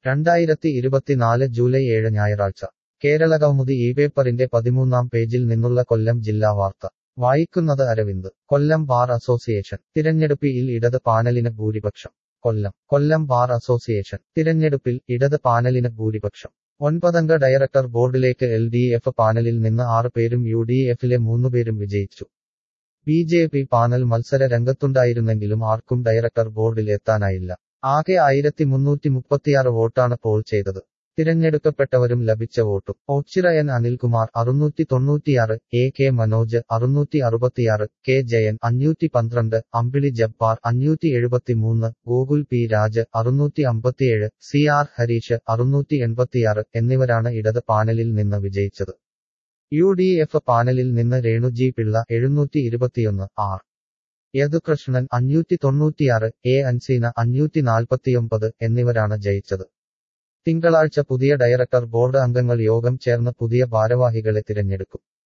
രണ്ടായിരത്തി ഇരുപത്തിനാല് ജൂലൈ ഏഴ് ഞായറാഴ്ച കേരളകൗമുദി ഈ പേപ്പറിന്റെ പതിമൂന്നാം പേജിൽ നിന്നുള്ള കൊല്ലം ജില്ലാ വാർത്ത വായിക്കുന്നത് അരവിന്ദ് കൊല്ലം ബാർ അസോസിയേഷൻ തിരഞ്ഞെടുപ്പിൽ ഇടത് പാനലിന് ഭൂരിപക്ഷം കൊല്ലം കൊല്ലം ബാർ അസോസിയേഷൻ തിരഞ്ഞെടുപ്പിൽ ഇടത് പാനലിന് ഭൂരിപക്ഷം ഒൻപതംഗ ഡയറക്ടർ ബോർഡിലേക്ക് എൽ ഡി എഫ് പാനലിൽ നിന്ന് ആറ് പേരും യു ഡി എഫിലെ മൂന്നുപേരും വിജയിച്ചു ബി ജെ പി പാനൽ മത്സര രംഗത്തുണ്ടായിരുന്നെങ്കിലും ആർക്കും ഡയറക്ടർ ബോർഡിൽ എത്താനായില്ല ആകെ ആയിരത്തി മുന്നൂറ്റി മുപ്പത്തിയാറ് വോട്ടാണ് പോൾ ചെയ്തത് തിരഞ്ഞെടുക്കപ്പെട്ടവരും ലഭിച്ച വോട്ടും ഓച്ചിറ എൻ അനിൽകുമാർ അറുന്നൂറ്റി തൊണ്ണൂറ്റിയാറ് എ കെ മനോജ് അറുന്നൂറ്റി അറുപത്തിയാറ് കെ ജയൻ അഞ്ഞൂറ്റി പന്ത്രണ്ട് അമ്പിളി ജബ്ബാർ അഞ്ഞൂറ്റി എഴുപത്തിമൂന്ന് ഗോകുൽ പി രാജ് അറുന്നൂറ്റി അമ്പത്തിയേഴ് സി ആർ ഹരീഷ് അറുന്നൂറ്റി എൺപത്തിയാറ് എന്നിവരാണ് ഇടത് പാനലിൽ നിന്ന് വിജയിച്ചത് യു ഡി എഫ് പാനലിൽ നിന്ന് രേണുജി പിള്ള എഴുന്നൂറ്റി ഇരുപത്തിയൊന്ന് ആർ യദുകൃഷ്ണൻ അഞ്ഞൂറ്റി തൊണ്ണൂറ്റിയാറ് എ അൻസീന അഞ്ഞൂറ്റി നാൽപ്പത്തിയൊമ്പത് എന്നിവരാണ് ജയിച്ചത് തിങ്കളാഴ്ച പുതിയ ഡയറക്ടർ ബോർഡ് അംഗങ്ങൾ യോഗം ചേർന്ന് പുതിയ ഭാരവാഹികളെ തിരഞ്ഞെടുക്കും